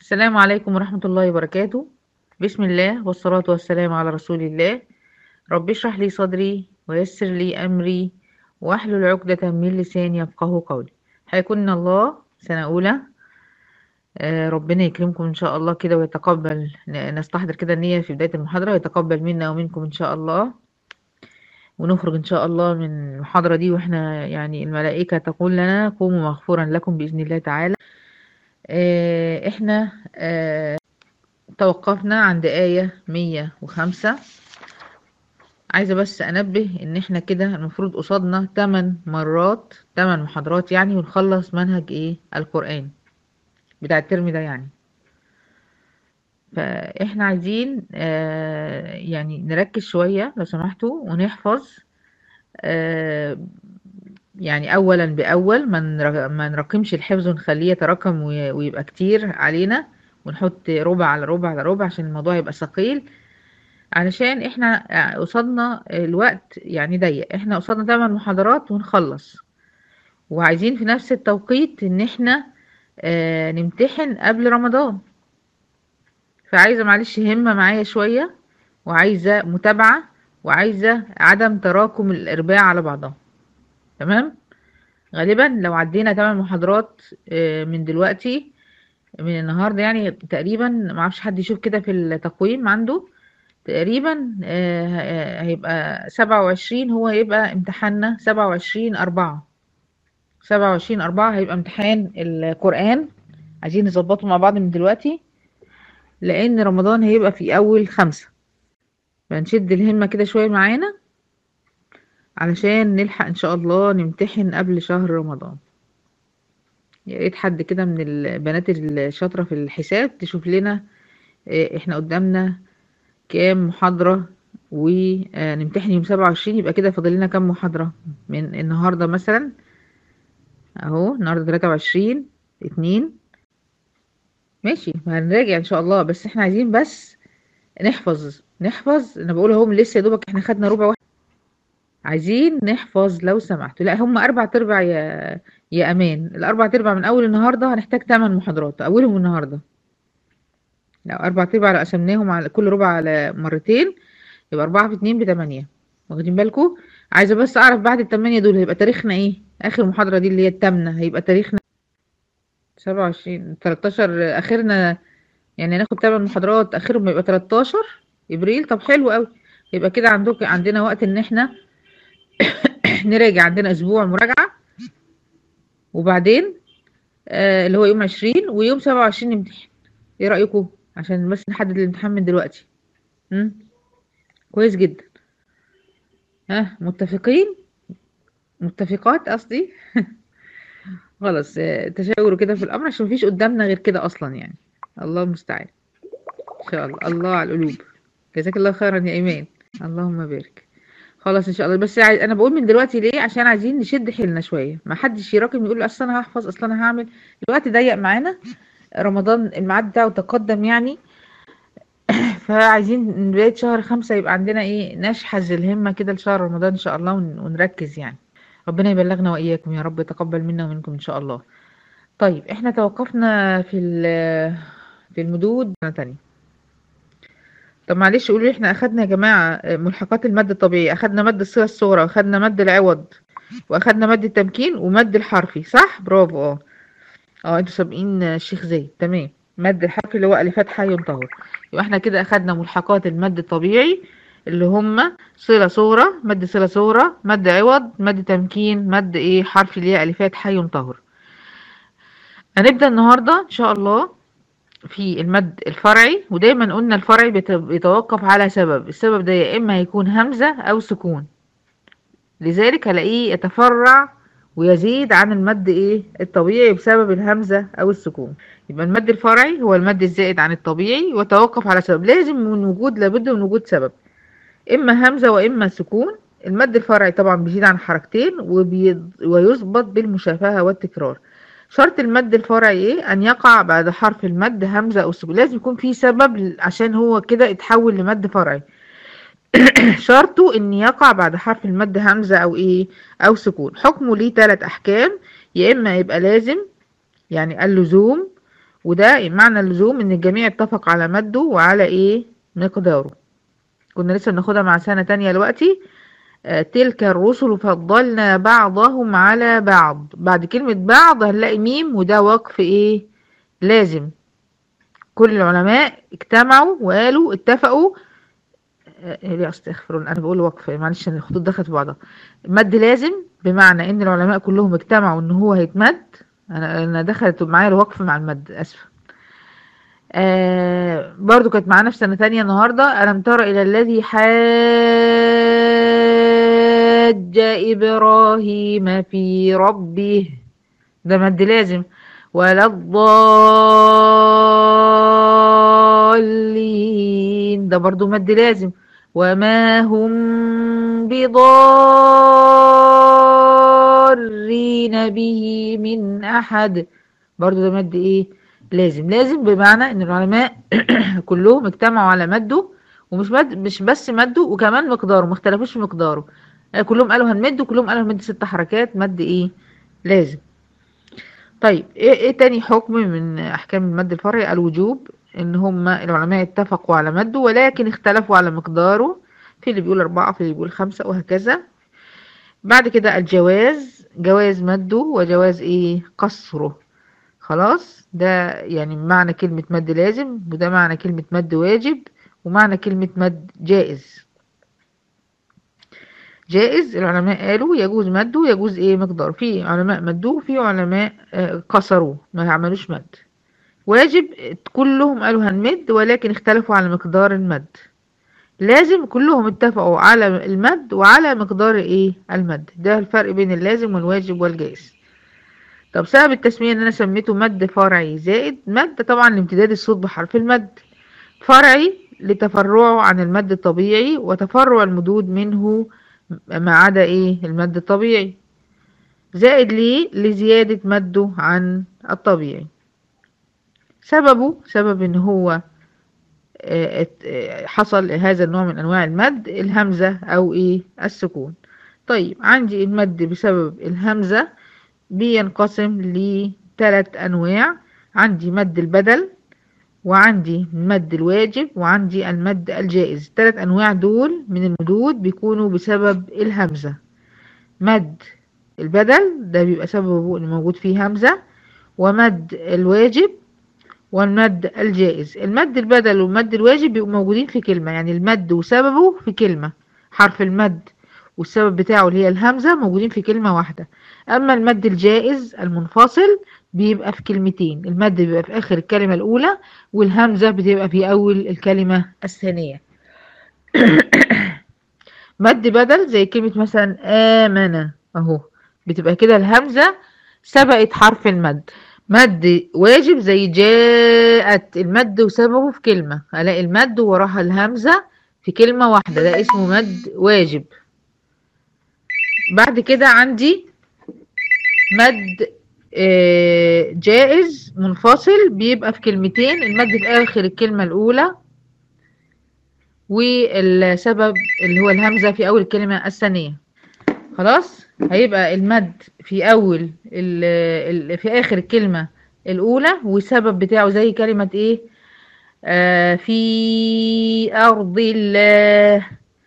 السلام عليكم ورحمة الله وبركاته بسم الله والصلاة والسلام على رسول الله رب اشرح لي صدري ويسر لي أمري واحلل عقدة من لساني يفقه قولي حيكون الله سنة أولى آه، ربنا يكرمكم إن شاء الله كده ويتقبل ن- نستحضر كده النية في بداية المحاضرة ويتقبل منا ومنكم إن شاء الله ونخرج إن شاء الله من المحاضرة دي وإحنا يعني الملائكة تقول لنا قوموا مغفورا لكم بإذن الله تعالى آه، إحنا آه، توقفنا عند آية 105 عايزة بس أنبه إن إحنا كده المفروض قصادنا 8 مرات 8 محاضرات يعني ونخلص منهج إيه القرآن بتاع الترم ده يعني فإحنا عايزين آه يعني نركز شوية لو سمحتوا ونحفظ آه يعني أولا بأول ما نر- ما نراكمش الحفظ ونخليه يتراكم وي- ويبقى كتير علينا ونحط ربع على ربع على ربع عشان الموضوع يبقى ثقيل علشان احنا قصادنا الوقت يعني ضيق احنا قصادنا 8 محاضرات ونخلص وعايزين في نفس التوقيت ان احنا آه نمتحن قبل رمضان فعايزة معلش همة معايا شوية وعايزة متابعة وعايزة عدم تراكم الإرباع على بعضها تمام غالبا لو عدينا 8 محاضرات آه من دلوقتي من النهاردة يعني تقريبا معرفش حد يشوف كده في التقويم عنده تقريبا آه، آه، هيبقى سبعة وعشرين هو هيبقى امتحاننا سبعة وعشرين أربعة سبعة وعشرين أربعة هيبقى امتحان القرآن عايزين نظبطه مع بعض من دلوقتي لأن رمضان هيبقى في أول خمسة فنشد الهمة كده شوية معانا علشان نلحق إن شاء الله نمتحن قبل شهر رمضان يا ريت حد كده من البنات الشاطرة في الحساب تشوف لنا آه، احنا قدامنا كام محاضرة ونمتحن يوم سبعة وعشرين يبقى كده فاضل لنا كام محاضرة من النهاردة مثلا اهو النهاردة تلاتة وعشرين اتنين ماشي ما هنراجع ان شاء الله بس احنا عايزين بس نحفظ نحفظ انا بقول اهو لسه يا دوبك احنا خدنا ربع واحد عايزين نحفظ لو سمحتوا لا هم اربع تربع يا يا امان الاربع تربع من اول النهارده هنحتاج تمن محاضرات اولهم النهارده لو اربع تربع لو قسمناهم على كل ربع على مرتين يبقى أربعة في اتنين بتمانية واخدين بالكم عايزة بس أعرف بعد التمانية دول هيبقى تاريخنا إيه آخر محاضرة دي اللي هي التامنة هيبقى تاريخنا سبعة وعشرين تلاتاشر آخرنا يعني ناخد تمن محاضرات آخرهم يبقى تلاتاشر إبريل طب حلو أوي يبقى كده عندك عندنا وقت إن إحنا نراجع عندنا أسبوع مراجعة وبعدين آه اللي هو يوم عشرين ويوم سبعة وعشرين نمتحن إيه رأيكم عشان بس نحدد الامتحان من دلوقتي مم؟ كويس جدا ها متفقين متفقات قصدي خلاص آه، تشاوروا كده في الامر عشان مفيش قدامنا غير كده اصلا يعني الله المستعان ان شاء الله الله على القلوب جزاك الله خيرا يا ايمان اللهم بارك خلاص ان شاء الله بس عايز انا بقول من دلوقتي ليه عشان عايزين نشد حيلنا شويه ما حدش يراكم يقول اصل انا هحفظ اصل انا هعمل الوقت ضيق معانا رمضان الميعاد بتاعه تقدم يعني فعايزين من بدايه شهر خمسة يبقى عندنا ايه نشحذ الهمه كده لشهر رمضان ان شاء الله ون- ونركز يعني ربنا يبلغنا واياكم يا رب يتقبل منا ومنكم ان شاء الله طيب احنا توقفنا في ال- في المدود سنة تانية طب معلش قولوا لي احنا اخدنا يا جماعة ملحقات المد الطبيعي اخدنا مد الصلة الصغرى واخدنا مد العوض واخدنا مد التمكين ومد الحرفي صح برافو اه اه انتوا سابقين الشيخ زايد تمام مد الحرفي اللي هو الفات حي طاهر يبقى احنا كده اخدنا ملحقات المد الطبيعي اللي هم صلة صغرى مد صلة صغرى مد عوض مد تمكين مد ايه حرف اللي هي الفات حي طاهر هنبدأ النهاردة إن شاء الله في المد الفرعي ودايما قلنا الفرعي بيت- بيتوقف على سبب السبب ده يا إما هيكون همزة أو سكون لذلك هلاقيه يتفرع ويزيد عن المد إيه الطبيعي بسبب الهمزة أو السكون يبقى المد الفرعي هو المد الزائد عن الطبيعي وتوقف على سبب لازم من وجود لابد من وجود سبب إما همزة وإما سكون المد الفرعي طبعا بيزيد عن حركتين وبي... ويظبط بالمشافهة والتكرار شرط المد الفرعي ايه ان يقع بعد حرف المد همزة او سكون لازم يكون في سبب ل- عشان هو كده يتحول لمد فرعي شرطه ان يقع بعد حرف المد همزة او ايه او سكون حكمه ليه ثلاث احكام يا اما يبقى لازم يعني اللزوم وده معنى اللزوم ان الجميع اتفق على مده وعلى ايه مقداره كنا لسه بناخدها مع سنة تانية دلوقتي آه، تلك الرسل فضلنا بعضهم على بعض بعد كلمة بعض هنلاقي ميم وده وقف ايه لازم كل العلماء اجتمعوا وقالوا اتفقوا آه، ليه استغفر الله انا بقول وقف معلش ان الخطوط دخلت في بعضها مد لازم بمعنى ان العلماء كلهم اجتمعوا ان هو هيتمد انا انا دخلت معايا الوقف مع المد اسفه آه برضو كانت معانا في سنة تانية النهاردة ألم تر إلى الذي حاج إبراهيم في ربه ده مد لازم ولا الضالين ده برضو مد لازم وما هم بضارين به من أحد برضو ده مد إيه لازم لازم بمعنى ان العلماء كلهم اجتمعوا على مده ومش مد مش بس مده وكمان مقداره ما اختلفوش في مقداره يعني كلهم قالوا هنمد وكلهم قالوا هنمد ست حركات مد ايه لازم طيب ايه, إيه تاني حكم من احكام المد الفرعي الوجوب ان هم العلماء اتفقوا على مده ولكن اختلفوا على مقداره في اللي بيقول اربعة في اللي بيقول خمسة وهكذا بعد كده الجواز جواز مده وجواز ايه قصره خلاص ده يعني معنى كلمة مد لازم وده معنى كلمة مد واجب ومعنى كلمة مد جائز جائز العلماء قالوا يجوز مده يجوز ايه مقدار في علماء مدوه وفي علماء آه، قصروه ما عملوش مد واجب كلهم قالوا هنمد ولكن اختلفوا على مقدار المد لازم كلهم اتفقوا على المد وعلى مقدار ايه المد ده الفرق بين اللازم والواجب والجائز طب سبب التسمية ان انا سميته مد فرعي زائد مد طبعا لامتداد الصوت بحرف المد فرعي لتفرعه عن المد الطبيعي وتفرع المدود منه ما عدا ايه المد الطبيعي زائد ليه لزيادة مده عن الطبيعي سببه سبب ان هو آه، آه، حصل هذا النوع من انواع المد الهمزة او ايه السكون طيب عندي المد بسبب الهمزة بينقسم لثلاث أنواع عندي مد البدل وعندي مد الواجب وعندي المد الجائز الثلاث أنواع دول من المدود بيكونوا بسبب الهمزة مد البدل ده بيبقى سببه ان موجود فيه همزة ومد الواجب والمد الجائز المد البدل والمد الواجب بيبقوا موجودين في كلمة يعني المد وسببه في كلمة حرف المد والسبب بتاعه اللي هي الهمزة موجودين في كلمة واحدة أما المد الجائز المنفصل بيبقى في كلمتين المد بيبقى في آخر الكلمة الأولى والهمزة بتبقى في أول الكلمة الثانية مد بدل زي كلمة مثلا آمن أهو بتبقى كده الهمزة سبقت حرف المد مد واجب زي جاءت المد وسببه في كلمة ألاقي المد وراها الهمزة في كلمة واحدة ده اسمه مد واجب بعد كده عندي مد آه، جائز منفصل بيبقى في كلمتين المد في آخر الكلمة الأولى والسبب اللي هو الهمزة في أول الكلمة الثانية خلاص هيبقى المد في أول ال ال في آخر الكلمة الأولى والسبب بتاعه زي كلمة إيه آه في أرض الله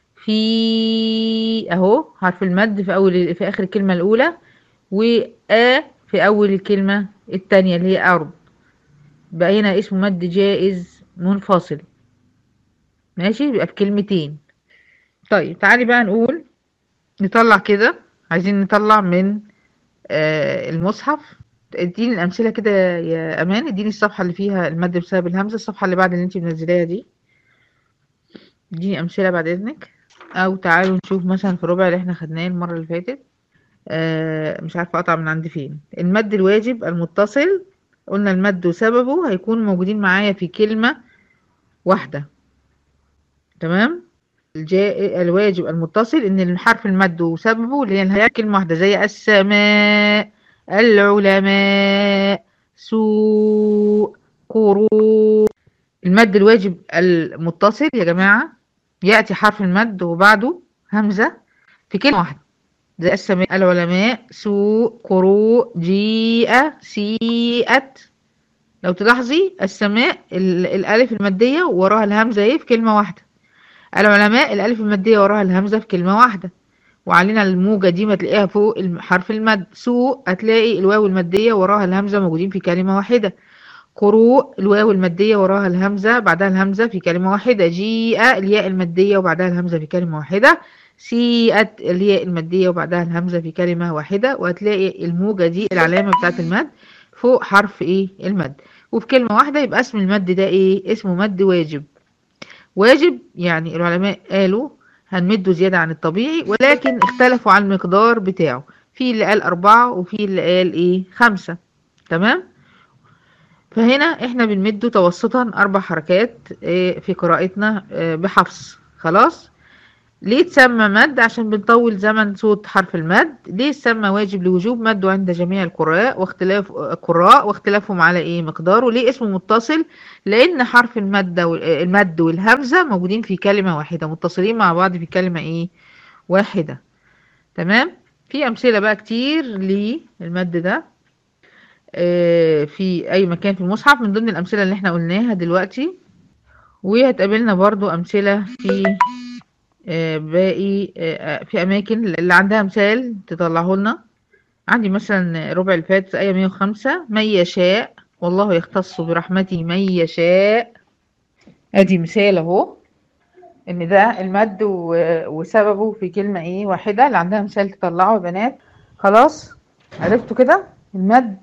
في أهو حرف المد في أول في آخر الكلمة الأولى وآ في أول الكلمة التانية اللي هي أرض بقى هنا اسمه مد جائز منفصل ماشي يبقى في كلمتين طيب تعالي بقى نقول نطلع كده عايزين نطلع من آه المصحف اديني الأمثلة كده يا أمان اديني الصفحة اللي فيها المد بسبب الهمزة الصفحة اللي بعد اللي انت منزلاها دي اديني أمثلة بعد إذنك أو تعالوا نشوف مثلا في الربع اللي احنا خدناه المرة اللي فاتت آه مش عارفة أقطع من عند فين المد الواجب المتصل قلنا المد وسببه هيكون موجودين معايا في كلمة واحدة تمام الجاء الواجب المتصل ان الحرف المد وسببه اللي هي الهيئة كلمة واحدة زي السماء العلماء سوء قروء المد الواجب المتصل يا جماعة يأتي حرف المد وبعده همزة في كلمة واحدة زي السماء العلماء سوء قروء جيء سيئت لو تلاحظي السماء ال- الألف المادية وراها الهمزة ايه في كلمة واحدة العلماء الألف المادية وراها الهمزة في كلمة واحدة وعلينا الموجة دي ما تلاقيها فوق الم- حرف المد سوء هتلاقي الواو المادية وراها الهمزة موجودين في كلمة واحدة قروء الواو المادية وراها الهمزة بعدها الهمزة في كلمة واحدة جيء الياء المادية وبعدها الهمزة في كلمة واحدة سيئت الياء المادية وبعدها الهمزة في كلمة واحدة وهتلاقي الموجة دي العلامة بتاعت المد فوق حرف ايه المد وفي كلمة واحدة يبقى اسم المد ده ايه اسمه مد واجب واجب يعني العلماء قالوا هنمده زيادة عن الطبيعي ولكن اختلفوا على المقدار بتاعه في اللي قال أربعة وفي اللي قال ايه خمسة تمام فهنا احنا بنمده توسطا أربع حركات إيه، في قراءتنا آه، بحفص خلاص ليه اتسمى مد عشان بنطول زمن صوت حرف المد ليه اتسمى واجب لوجوب مده عند جميع القراء واختلاف القراء واختلافهم على ايه مقداره ليه اسمه متصل لان حرف المد وال- المد والهمزه موجودين في كلمه واحده متصلين مع بعض في كلمه ايه واحده تمام في امثله بقى كتير للمد ده آه، في اي مكان في المصحف من ضمن الامثله اللي احنا قلناها دلوقتي وهتقابلنا برضو امثله في آه، باقي آه، في اماكن اللي عندها مثال تطلعه لنا عندي مثلا ربع الفات في آية 105 من يشاء والله يختص برحمته من يشاء ادي مثال اهو ان ده المد و- وسببه في كلمة ايه واحدة اللي عندها مثال تطلعه يا بنات خلاص عرفتوا كده المد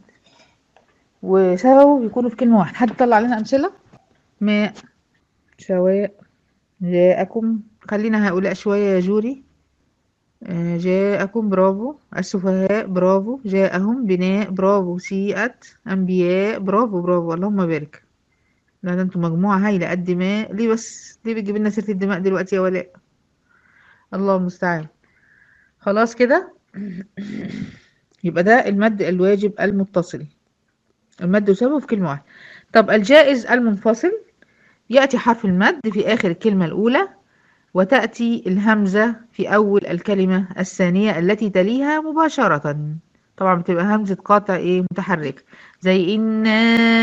وسببه بيكونوا في كلمة واحدة حد طلع لنا امثلة ماء سواء جاءكم خلينا هؤلاء شوية يا جوري آه، جاءكم برافو السفهاء برافو جاءهم بناء برافو سيئت أنبياء برافو برافو اللهم بارك لا ده انتوا مجموعة هايلة قد ما ليه بس ليه بتجيب لنا سيرة الدماء دلوقتي يا ولاء الله المستعان خلاص كده يبقى ده المد الواجب المتصل المد وسببه في كلمة واحدة طب الجائز المنفصل يأتي حرف المد في آخر الكلمة الأولى وتأتي الهمزة في أول الكلمة الثانية التي تليها مباشرة طبعا بتبقى همزة قاطع ايه متحرك زي إنا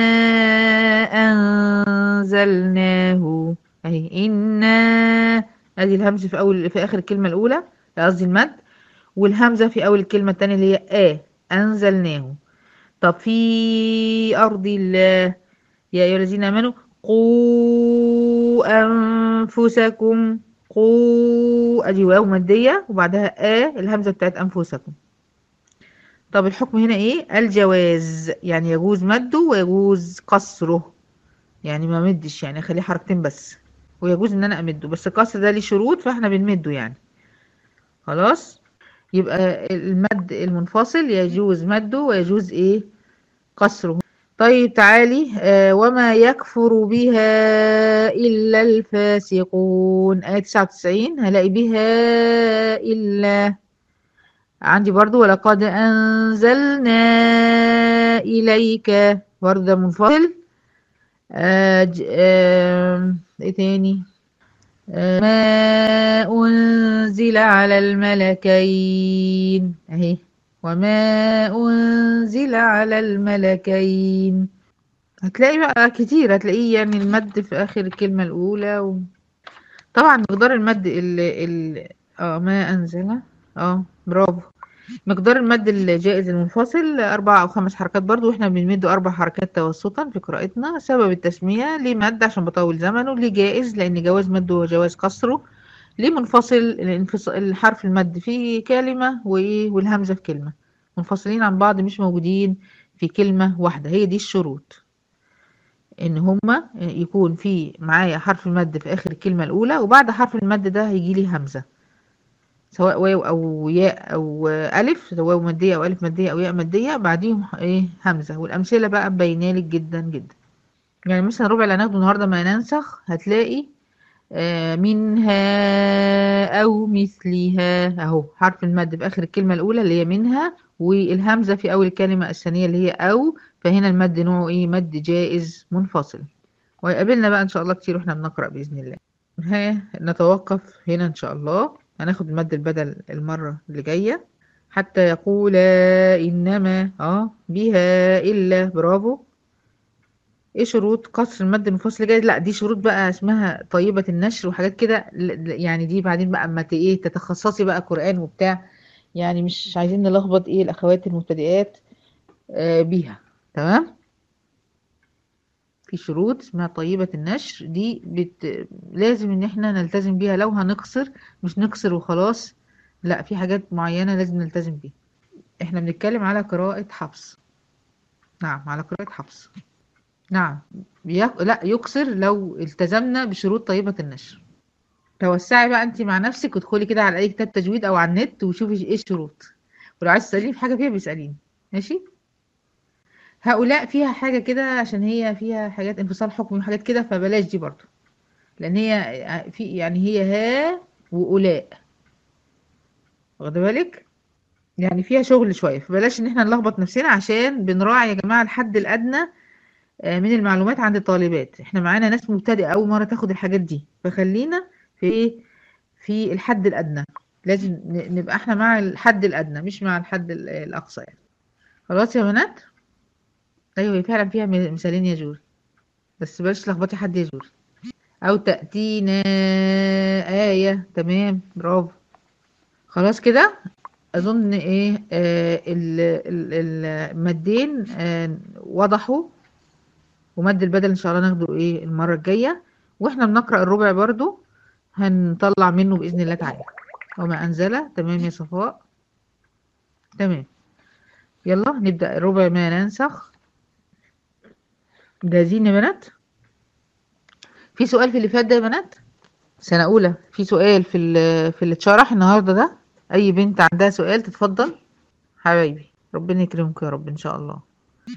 أنزلناه أهي إنا أدي الهمزة في أول في آخر الكلمة الأولى قصدي المد والهمزة في أول الكلمة الثانية اللي هي آ أنزلناه طب في أرض الله يا أيها الذين آمنوا قوا أنفسكم قوا أدي واو مادية وبعدها آ الهمزة بتاعت أنفسكم طب الحكم هنا إيه الجواز يعني يجوز مده ويجوز قصره يعني ما مدش يعني أخليه حركتين بس ويجوز إن أنا أمده بس القصر ده ليه شروط فإحنا بنمده يعني خلاص يبقى المد المنفصل يجوز مده ويجوز إيه قصره طيب تعالي آه وما يكفر بها إلا الفاسقون آية 99 هلاقي بها إلا عندي برضو ولقد أنزلنا إليك برضو ده منفصل آه ج- آه ايه تاني آه ما أنزل على الملكين اهي وما أنزل على الملكين هتلاقي بقى كتير هتلاقيه يعني المد في آخر الكلمة الأولى و... طبعا مقدار المد ال ال اه ما أنزل اه برافو مقدار المد الجائز المنفصل أربع أو خمس حركات برضو واحنا بنمده أربع حركات توسطا في قراءتنا سبب التسمية ليه مد عشان بطول زمنه ليه جائز لأن جواز مده وجواز قصره ليه منفصل الانفص- الحرف المد في كلمة وإيه والهمزة في كلمة منفصلين عن بعض مش موجودين في كلمة واحدة هي دي الشروط ان هما يكون في معايا حرف المد في اخر الكلمة الاولى وبعد حرف المد ده هيجي لي همزة سواء واو او ياء او الف سواء واو مادية او الف مادية او ياء مادية بعديهم ايه همزة والامثلة بقى مبينالك جدا جدا يعني مثلا ربع اللي هناخده النهاردة ما ننسخ هتلاقي آه، منها أو مثلها أهو حرف المد في آخر الكلمة الأولى اللي هي منها والهمزة في أول الكلمة الثانية اللي هي أو فهنا المد نوعه إيه مد جائز منفصل ويقابلنا بقى إن شاء الله كتير وإحنا بنقرأ بإذن الله ها نتوقف هنا إن شاء الله هناخد المد البدل المرة اللي جاية حتى يقول إنما آه بها إلا برافو ايه شروط قصر المد المنفصل جاي لا دي شروط بقى اسمها طيبة النشر وحاجات كده ل- ل- يعني دي بعدين بقى اما ت- ايه تتخصصي بقى قرآن وبتاع يعني مش عايزين نلخبط ايه الاخوات المبتدئات آه بيها تمام في شروط اسمها طيبة النشر دي بت... لازم ان احنا نلتزم بيها لو هنقصر مش نقصر وخلاص لا في حاجات معينة لازم نلتزم بيها احنا بنتكلم على قراءة حفص نعم على قراءة حفص نعم يق... لا يقصر لو التزمنا بشروط طيبة النشر توسعي بقى انت مع نفسك وادخلي كده على اي كتاب تجويد او على النت وشوفي ايه الشروط ولو عايز تسأليني في حاجة فيها بيسأليني ماشي هؤلاء فيها حاجة كده عشان هي فيها حاجات انفصال حكمي وحاجات كده فبلاش دي برضو لان هي في يعني هي ها وأولاء واخده بالك يعني فيها شغل شوية فبلاش ان احنا نلخبط نفسنا عشان بنراعي يا جماعة الحد الأدنى آه، من المعلومات عند الطالبات احنا معانا ناس مبتدئة أول مرة تاخد الحاجات دي فخلينا في ايه في الحد الأدنى لازم ن- نبقى احنا مع الحد الأدنى مش مع الحد ال- الأقصى يعني خلاص يا بنات أيوة هي فعلا فيها م- مثالين يا جوري بس بلاش تلخبطي حد يا جوري أو تأتينا آية تمام برافو خلاص كده أظن إيه آه ال- ال- المادين آه وضحوا ومد البدل إن شاء الله ناخده إيه المرة الجاية وإحنا بنقرأ الربع برضو هنطلع منه بإذن الله تعالى وما أنزل تمام يا صفاء تمام يلا نبدأ الربع ما ننسخ جاهزين يا بنات في سؤال في اللي فات ده يا بنات سنة أولى في سؤال في ال- في اللي اتشرح النهاردة ده أي بنت عندها سؤال تتفضل حبايبي ربنا يكرمك يا رب إن شاء الله